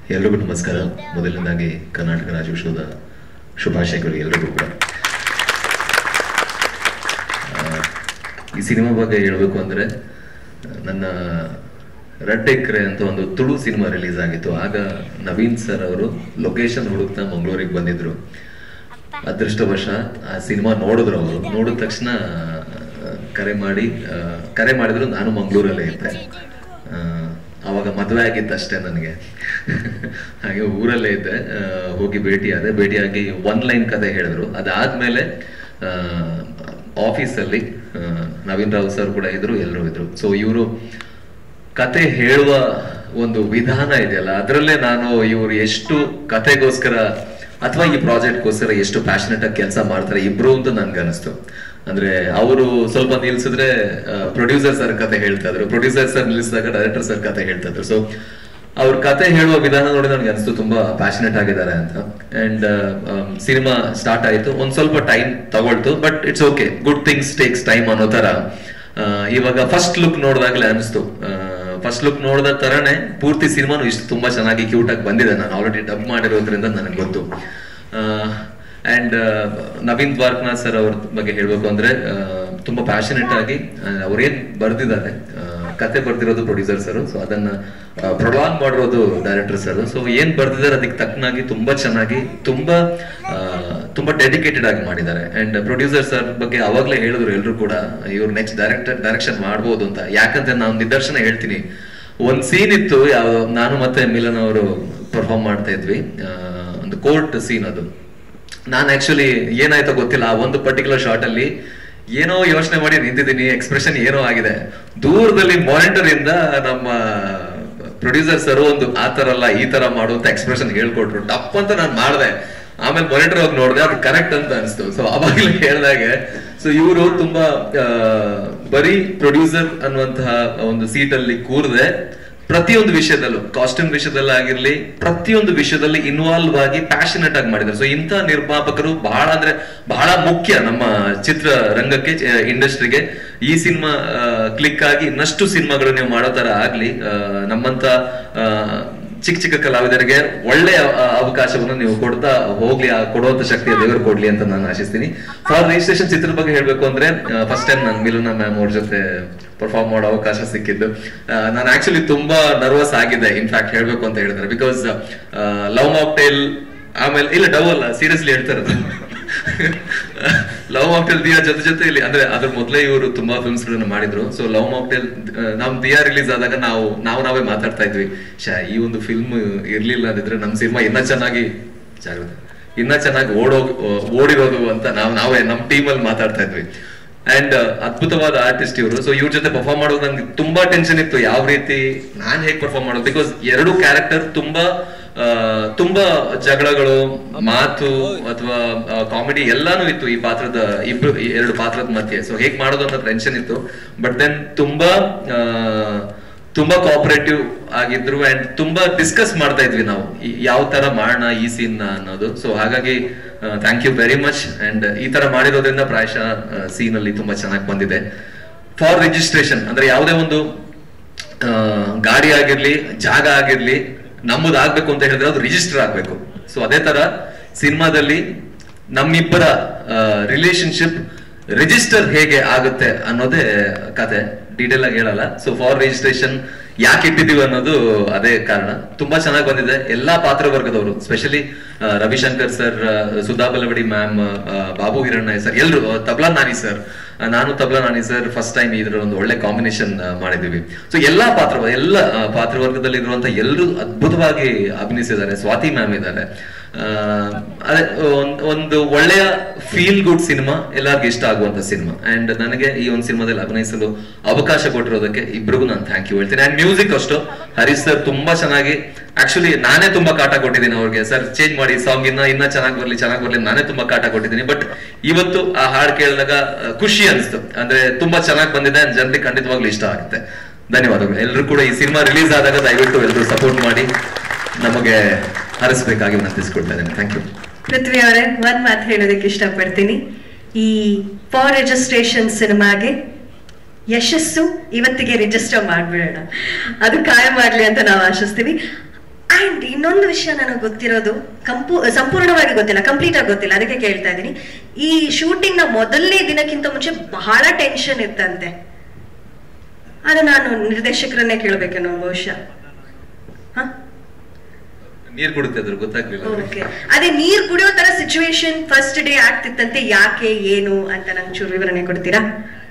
ಎಲ್ರಿಗೂ ನಮಸ್ಕಾರ ಮೊದಲನೇದಾಗಿ ಕರ್ನಾಟಕ ರಾಜ್ಯೋತ್ಸವದ ಶುಭಾಶಯಗಳು ಎಲ್ರಿಗೂ ಕೂಡ ಆ, ಈ ಸಿನಿಮಾ ಬಗ್ಗೆ ಹೇಳಬೇಕು ಅಂದ್ರೆ ನನ್ನ ರೆಡ್ ಎಕ್ರೆ ಅಂತ ಒಂದು ತುಳು ಸಿನಿಮಾ ರಿಲೀಸ್ ಆಗಿತ್ತು ಆಗ ನವೀನ್ ಸರ್ ಅವರು ಲೊಕೇಶನ್ ಹುಡುಕ್ತಾ ಮಂಗಳೂರಿಗೆ ಬಂದಿದ್ರು ಅದೃಷ್ಟವಶ ಆ ಸಿನಿಮಾ ನೋಡಿದ್ರು ಅವರು ನೋಡಿದ ತಕ್ಷಣ ಆ, ಕರೆ ಮಾಡಿ ಆ, ಕರೆ ಮಾಡಿದ್ರು ನಾನು ಮಂಗಳೂರಲ್ಲೇ ಇದ್ದೆ ಆ, ಅವಾಗ ಮದುವೆ ಆಗಿತ್ತಷ್ಟೇ ನನಗೆ ಹಾಗೆ ಊರಲ್ಲೇ ಇದ್ದೆ ಆ, ಹೋಗಿ ಭೇಟಿಯಾದೆ ಭೇಟಿಯಾಗಿ ಒನ್ ಲೈನ್ ಕತೆ ಹೇಳಿದ್ರು ಅದಾದ್ಮೇಲೆ ಆಫೀಸಲ್ಲಿ ನವೀನ್ ರಾವ್ ಸರ್ ಕೂಡ ಇದ್ರು ಎಲ್ಲರೂ ಇದ್ರು ಸೊ ಇವರು ಕತೆ ಹೇಳುವ ಒಂದು ವಿಧಾನ ಇದೆಯಲ್ಲ ಅದರಲ್ಲೇ ನಾನು ಇವರು ಎಷ್ಟು ಕತೆಗೋಸ್ಕರ ಅಥವಾ ಈ ಪ್ರಾಜೆಕ್ಟ್ಗೋಸ್ಕರ ಎಷ್ಟು ಪ್ಯಾಷನೆಟ್ ಆಗಿ ಕೆಲಸ ಮಾಡ್ತಾರೆ ಇಬ್ರು ಅಂತ ನನ್ಗೆ ಅನಿಸ್ತು ಅಂದ್ರೆ ಅವರು ಸ್ವಲ್ಪ ನಿಲ್ಸಿದ್ರೆ ಪ್ರೊಡ್ಯೂಸರ್ ಸರ್ ಕತೆ ಹೇಳ್ತಾ ಇದ್ರು ಪ್ರೊಡ್ಯೂಸರ್ ಸರ್ ನಿಲ್ಲಿಸಿದಾಗ ಡೈರೆಕ್ಟರ್ ಸರ್ ಕತೆ ಹೇಳ್ತಾ ಇದ್ರು ಸೊ ಅವ್ರ ಕತೆ ಹೇಳುವ ವಿಧಾನ ನೋಡಿ ನನಗೆ ಅನಿಸ್ತು ತುಂಬಾ ಪ್ಯಾಷನೆಟ್ ಆಗಿದ್ದಾರೆ ಅಂತ ಅಂಡ್ ಸಿನಿಮಾ ಸ್ಟಾರ್ಟ್ ಆಯ್ತು ಒಂದ್ ಸ್ವಲ್ಪ ಟೈಮ್ ತಗೊಳ್ತು but it's okay good things takes time ಅನ್ನೋ ತರ ಆ, ಇವಾಗ ಫಸ್ಟ್ ಲುಕ್ ನೋಡಿದಾಗಲೇ ಅನಿಸ್ತು ಫಸ್ಟ್ ಲುಕ್ ನೋಡಿದ ತರನೇ ಪೂರ್ತಿ ಸಿನಿಮಾನು ಇಷ್ಟು ತುಂಬಾ ಚೆನ್ನಾಗಿ ಕ್ಯೂಟ್ ಆಗಿ ಬಂದಿದೆ ನಾನು ಆಲ್ರೆಡಿ ಡಬ್ ಮಾಡಿರೋದ್ರಿಂದ ನನಗೆ ಗೊತ್ತು ಅಂಡ್ ನವೀನ್ ದ್ವಾರಕನಾಥ್ ಸರ್ ಅವ್ರ ಬಗ್ಗೆ ಹೇಳ್ಬೇಕು ಅಂದ್ರೆ ಆ, ತುಂಬಾ ಪ್ಯಾಷನೆಟ್ ಆಗಿ ಆ, ಅವ್ರೇನ್ ಬರ್ದಿದ್ದಾರೆ ಆ, ಕತೆ ಬರ್ದಿರೋದು ಪ್ರೊಡ್ಯೂಸರ್ ಸರ್ ಸೊ ಅದನ್ನ ಪ್ರೊಲಾಂಗ್ ಮಾಡಿರೋದು ಡೈರೆಕ್ಟರ್ ಸರ್ ಸೊ ಏನ್ ಬರ್ದಿದ್ದಾರೆ ಅದಕ್ಕೆ ತಕ್ಕನಾಗಿ ತುಂಬಾ ಚೆನ್ನಾಗಿ ತುಂಬಾ ಆ, ತುಂಬಾ ಡೆಡಿಕೇಟೆಡ್ ಆಗಿ ಮಾಡಿದ್ದಾರೆ ಅಂಡ್ ಪ್ರೊಡ್ಯೂಸರ್ ಸರ್ ಬಗ್ಗೆ ಅವಾಗ್ಲೇ ಹೇಳಿದ್ರು ಎಲ್ರು ಕೂಡ ಇವ್ರು ನೆಕ್ಸ್ಟ್ ಡೈರೆಕ್ಟರ್ ಡೈರೆಕ್ಷನ್ ಮಾಡ್ಬೋದು ಅಂತ ಯಾಕಂದ್ರೆ ನಾನು ನಿದರ್ಶನ ಹೇಳ್ತೀನಿ ಒಂದ್ ಸೀನ್ ಇತ್ತು ಯಾವ ನಾನು ಮತ್ತೆ ಮಿಲನ್ ಅವರು ಪರ್ಫಾರ್ಮ್ ಮಾಡ್ತಾ ಇದ್ವಿ ಆ, ಒಂದು ಕೋರ್ಟ್ ಸೀನ್ ಅದು ನಾನು ಆಕ್ಚುಲಿ ಏನಾಯ್ತೋ ಗೊತ್ತಿಲ್ಲ ಆ ಒಂದು ಪರ್ಟಿಕ್ಯುಲರ್ ಶಾರ್ಟ್ ಅಲ್ಲಿ ಏನೋ ಯೋಚನೆ ಮಾಡಿ ನಿಂತಿದ್ದೀನಿ ಎಕ್ಸ್ಪ್ರೆಷನ್ ಏನೋ ಆಗಿದೆ ದೂರದಲ್ಲಿ ಮಾನಿಟರ್ ಇಂದ ನಮ್ಮ ಪ್ರೊಡ್ಯೂಸರ್ ಸರ್ ಒಂದು ಆ ತರ ಅಲ್ಲ ಈ ತರ ಮಾಡು ಅಂತ ಎಕ್ಸ್ಪ್ರೆಷನ್ ಹೇಳ್ಕೊಟ್ರು ಟಪ್ ಅಂತ ನಾನು ಮಾಡಿದೆ ಆಮೇಲೆ ಮಾನಿಟರ್ ಹೋಗಿ ನೋಡಿದೆ ಅದು ಕರೆಕ್ಟ್ ಅಂತ ಅನಿಸ್ತು ಸೊ ಅವಾಗಲೇ ಹೇಳ್ದಾಗೆ ಸೊ ಇವರು ತುಂಬಾ ಆ, ಬರೀ ಪ್ರೊಡ್ಯೂಸರ್ ಅನ್ನುವಂತಹ ಒಂದು ಸೀಟ್ ಅಲ್ಲಿ ಕೂರದೆ ಪ್ರತಿಯೊಂದು ವಿಷಯದಲ್ಲೂ ಕಾಸ್ಟ್ಯೂಮ್ ವಿಷಯದಲ್ಲಾಗಿರ್ಲಿ ಪ್ರತಿಯೊಂದು ವಿಷಯದಲ್ಲಿ ಇನ್ವಾಲ್ವ್ ಆಗಿ ಪ್ಯಾಷನೆಟ್ ಆಗಿ ಮಾಡಿದ್ದಾರೆ ಸೊ ಇಂಥ ನಿರ್ಮಾಪಕರು ಬಹಳ ಅಂದ್ರೆ ಬಹಳ ಮುಖ್ಯ ನಮ್ಮ ಚಿತ್ರ ರಂಗಕ್ಕೆ ಇಂಡಸ್ಟ್ರಿಗೆ ಈ ಸಿನಿಮಾ ಕ್ಲಿಕ್ ಆಗಿ ಇನ್ನಷ್ಟು ಸಿನಿಮಾಗಳು ನೀವು ಮಾಡೋ ತರ ಆಗ್ಲಿ ಆ, ನಮ್ಮಂತ ಆ, ಚಿಕ್ಕ ಚಿಕ್ಕ ಕಲಾವಿದರಿಗೆ ಒಳ್ಳೆಯ ಆ, ಅವಕಾಶವನ್ನು ನೀವು ಕೊಡ್ತಾ ಹೋಗ್ಲಿ ಆ ಕೊಡುವಂತ ಶಕ್ತಿಯ ದೇವರು ಕೊಡ್ಲಿ ಅಂತ ನಾನು ಆಶಿಸ್ತೀನಿ ಫಾರ್ ರಿಜಿಸ್ಟ್ರೇಷನ್ ಚಿತ್ರದ ಬಗ್ಗೆ ಹೇಳ್ಬೇಕು ಅಂದ್ರೆ ಫಸ್ಟ್ ಟೈಮ್ ನಾನು ಮಿಲುನ ಮ್ಯಾಮ್ ಅವ್ರ ಜೊತೆ ಪರ್ಫಾರ್ಮ್ ಮಾಡೋ ಅವಕಾಶ ಸಿಕ್ಕಿದ್ದು ಆ, ನಾನು ಆಕ್ಚುಲಿ ತುಂಬಾ ನರ್ವಸ್ ಆಗಿದೆ ಇನ್ಫ್ಯಾಕ್ಟ್ ಹೇಳ್ಬೇಕು ಅಂತ ಹೇಳಿದ್ರೆ ಬಿಕಾಸ್ ಲವ್ ಮಾಕ್ಟೇಲ್ ಆಮೇಲೆ ಇಲ್ಲ ಡವ್ ಅಲ್ಲ ಸೀರಿಯಸ್ಲಿ ಹೇಳ್ತಾ ಇರೋದು ಲವ್ ಮಾಕ್ಟೇಲ್ ದಿಯಾ ಜೊತೆ ಜೊತೆ ಇಲ್ಲಿ ಅಂದ್ರೆ ಅದ್ರ ಮೊದಲೇ ಇವರು ತುಂಬಾ ಫಿಲ್ಮ್ಸ್ ಗಳನ್ನ ಮಾಡಿದ್ರು ಸೊ ಲವ್ ಮಾಕ್ಟೇಲ್ ನಮ್ ದಿಯಾ ರಿಲೀಸ್ ಆದಾಗ ನಾವು ನಾವು ನಾವೇ ಮಾತಾಡ್ತಾ ಇದ್ವಿ ಶಾ ಈ ಒಂದು ಫಿಲ್ಮ್ ಇರ್ಲಿಲ್ಲ ಅಂದಿದ್ರೆ ನಮ್ ಸಿನಿಮಾ ಇನ್ನ ಚೆನ್ನಾಗಿ ಜಾಗ್ರತೆ ಇನ್ನ ಚೆನ್ನಾಗಿ ಓಡೋ ಓಡಿರೋದು ಅಂತ ನಾವು ನಾವೇ ನಮ್ ಟೀಮ್ ಅಲ್ಲಿ ಮಾತಾಡ್ತಾ ಇದ್ವಿ ಅಂಡ್ ಅದ್ಭುತವಾದ ಆರ್ಟಿಸ್ಟ್ ಇವರು ಸೊ ಇವ್ರ ಜೊತೆ ಪರ್ಫಾರ್ಮ್ ಮಾಡೋದು ನಂಗೆ ತುಂಬಾ ಟೆನ್ಷನ್ ಇತ್ತು ಯಾವ ರೀತಿ ನಾನ್ ಹೇಗ್ ಪರ್ಫಾರ್ಮ್ ಮಾಡೋದು ಬಿಕಾಸ್ ಎರಡು ಕ್ಯಾರೆಕ್ಟರ್ ತುಂಬಾ ಆ, ತುಂಬಾ ಜಗಳಗಳು ಮಾತು ಅಥವಾ ಕಾಮಿಡಿ ಎಲ್ಲಾನು ಇತ್ತು ಈ ಪಾತ್ರದ ಇಬ್ರು ಈ ಎರಡು ಪಾತ್ರದ ಮಧ್ಯೆ ಸೊ ಹೇಗ್ ಮಾಡೋದು ಅಂತ ಟೆನ್ಷನ್ ಇತ್ತು ಬಟ್ ದೆನ್ ತುಂಬಾ ಆ, ತುಂಬಾ ಕೋಆಪರೇಟಿವ್ ಆಗಿದ್ರು ಅಂಡ್ ತುಂಬಾ ಡಿಸ್ಕಸ್ ಮಾಡ್ತಾ ಇದ್ವಿ ನಾವು ಈ- ಯಾವ ತರ ಮಾಡೋಣ ಈ ಸೀನ್ ಅನ್ನೋದು ಸೊ ಹಾಗಾಗಿ thank you very much and ಈ ತರ ಮಾಡಿರೋದ್ರಿಂದ ಪ್ರಾಯಶಃ ಸೀನ್ ಅಲ್ಲಿ ತುಂಬಾ ಚೆನ್ನಾಗಿ ಬಂದಿದೆ ಫಾರ್ ರಿಜಿಸ್ಟ್ರೇಷನ್ ಅಂದ್ರೆ ಯಾವುದೇ ಒಂದು ಆ, ಗಾಡಿ ಆಗಿರ್ಲಿ ಜಾಗ ಆಗಿರ್ಲಿ ನಮ್ಮದು ಆಗ್ಬೇಕು ಅಂತ ಹೇಳಿದ್ರೆ ಅದು ರಿಜಿಸ್ಟರ್ ಆಗ್ಬೇಕು ಸೊ ಅದೇ ತರ ಸಿನಿಮಾದಲ್ಲಿ ನಮ್ಮಿಬ್ಬರ ರಿಲೇಶನ್ಶಿಪ್ ರಿಜಿಸ್ಟರ್ ಹೇಗೆ ಆಗುತ್ತೆ ಅನ್ನೋದೇ ಕತೆ ಡೀಟೇಲ್ ಆಗಿ ಹೇಳಲ್ಲ ಸೊ ಫಾರ್ ರಿಜಿಸ್ಟ್ರೇಷನ್ ಯಾಕೆ ಇಟ್ಟಿದೀವಿ ಅನ್ನೋದು ಅದೇ ಕಾರಣ ತುಂಬಾ ಚೆನ್ನಾಗಿ ಬಂದಿದೆ ಎಲ್ಲಾ ಪಾತ್ರ ವರ್ಗದವರು specially Ravishankar sir Sudha Balavadi ma'am Babu Hiranna sir ಎಲ್ರು ತಬ್ಲಾ ನಾನಿ ಸರ್ ನಾನು Tabla Nani sir first time ಇದ್ರ ಒಂದು ಒಳ್ಳೆ ಕಾಂಬಿನೇಷನ್ ಮಾಡಿದೀವಿ ಸೊ ಎಲ್ಲಾ ಪಾತ್ರ ಎಲ್ಲ ಆ, ಪಾತ್ರವರ್ಗದಲ್ಲಿ ಇರುವಂತ ಎಲ್ಲರೂ ಅದ್ಭುತವಾಗಿ ಅಭಿನಯಿಸಿದ್ದಾರೆ ಸ್ವಾತಿ ಮ್ಯಾಮ್ ಇದ್ದಾರೆ ಆ, ಅದೇ ಒಂದ್- ಒಂದು ಒಳ್ಳೆಯ ಫೀಲ್ ಗುಡ್ ಸಿನಿಮಾ ಎಲ್ಲರಿಗೂ ಇಷ್ಟ ಆಗುವಂತ ಸಿನಿಮಾ ಅಂಡ್ ನನಗೆ ಈ ಒಂದು ಸಿನಿಮಾದಲ್ಲಿ ಅಭಿನಯಿಸಲು ಅವಕಾಶ ಕೊಟ್ಟಿರೋದಕ್ಕೆ ಇಬ್ರಿಗೂ ನಾನು ಥ್ಯಾಂಕ್ ಯು ಹೇಳ್ತೀನಿ ಅಂಡ್ ಮ್ಯೂಸಿಕ್ ಅಷ್ಟು ಹರೀಶ್ ಸರ್ ತುಂಬಾ ಚೆನ್ನಾಗಿ ಆಕ್ಚುಲಿ ನಾನೇ ತುಂಬಾ ಕಾಟ ಕೊಟ್ಟಿದ್ದೀನಿ ಅವ್ರಿಗೆ ಸರ್ ಚೇಂಜ್ ಮಾಡಿ ಸಾಂಗ್ ಇನ್ನ ಇನ್ನ ಚೆನ್ನಾಗಿ ಬರ್ಲಿ ಚೆನ್ನಾಗಿ ಬರ್ಲಿ ನಾನೇ ತುಂಬಾ ಕಾಟ ಕೊಟ್ಟಿದ್ದೀನಿ ಬಟ್ ಇವತ್ತು ಆ ಹಾಡು ಕೇಳಿದಾಗ ಆ, ಖುಷಿ ಅನಿಸ್ತು ಅಂದ್ರೆ ತುಂಬಾ ಚೆನ್ನಾಗಿ ಬಂದಿದೆ and ಜನರಿಗೆ ಖಂಡಿತವಾಗ್ಲೂ ಇಷ್ಟ ಆಗುತ್ತೆ ಧನ್ಯವಾದಗಳು ಎಲ್ಲರೂ ಕೂಡ ಈ ಸಿನಿಮಾ ರಿಲೀಸ್ ಆದಾಗ ದಯವಿಟ್ಟು ಎಲ್ಲರೂ ಸಪೋರ್ಟ್ ಮಾಡಿ ನಮಗೆ ಹರಿಸಬೇಕಾಗಿ ವಿನಂತಿಸ್ಕೊಳ್ತಾ ಇದ್ದೇನೆ ಥ್ಯಾಂಕ್ ಯು ಪೃಥ್ವಿ ಅವರೇ ಒಂದ್ ಮಾತು ಹೇಳೋದಕ್ಕೆ ಇಷ್ಟಪಡ್ತೀನಿ ಈ ಫಾರ್ ರಿಜಿಸ್ಟ್ರೇಷನ್ ಸಿನಿಮಾಗೆ ಯಶಸ್ಸು ಇವತ್ತಿಗೆ ರಿಜಿಸ್ಟರ್ ಮಾಡ್ಬಿಡೋಣ ಅದು ಕಾಯಂ ಮಾಡ್ಲಿ ಅಂತ ನಾವು ಆಶಿಸ್ತೀವಿ ಅಂಡ್ ಇನ್ನೊಂದು ವಿಷಯ ನನಗೆ ಗೊತ್ತಿರೋದು ಕಂಪು ಸಂಪೂರ್ಣವಾಗಿ ಗೊತ್ತಿಲ್ಲ ಕಂಪ್ಲೀಟ್ ಆಗಿ ಗೊತ್ತಿಲ್ಲ ಅದಕ್ಕೆ ಕೇಳ್ತಾ ಇದ್ದೀನಿ ಈ ಶೂಟಿಂಗ್ ನ ಮೊದಲನೇ ದಿನಕ್ಕಿಂತ ಮುಂಚೆ ಬಹಳ ಟೆನ್ಷನ್ ಇತ್ತಂತೆ ಅದು ನಾನು ನಿರ್ದೇಶಕರನ್ನೇ ಕೇಳ್ಬೇಕೇನೋ ಬಹುಶಃ ಹ ನೀರ್ ಕುಡಿತಿದ್ರು ಗೊತ್ತಾಗ್ಲಿಲ್ಲ ಓಕೆ ಅದೇ ನೀರ್ ಕುಡಿಯೋ ತರ ಸಿಚುವೇಶನ್ ಫಸ್ಟ್ ಡೇ ಆಗ್ತಿತ್ತಂತೆ ಯಾಕೆ ಏನು ಅಂತ ನಂಗೆ ಚೂರು ವಿವರಣೆ ಕೊಡ್ತೀರಾ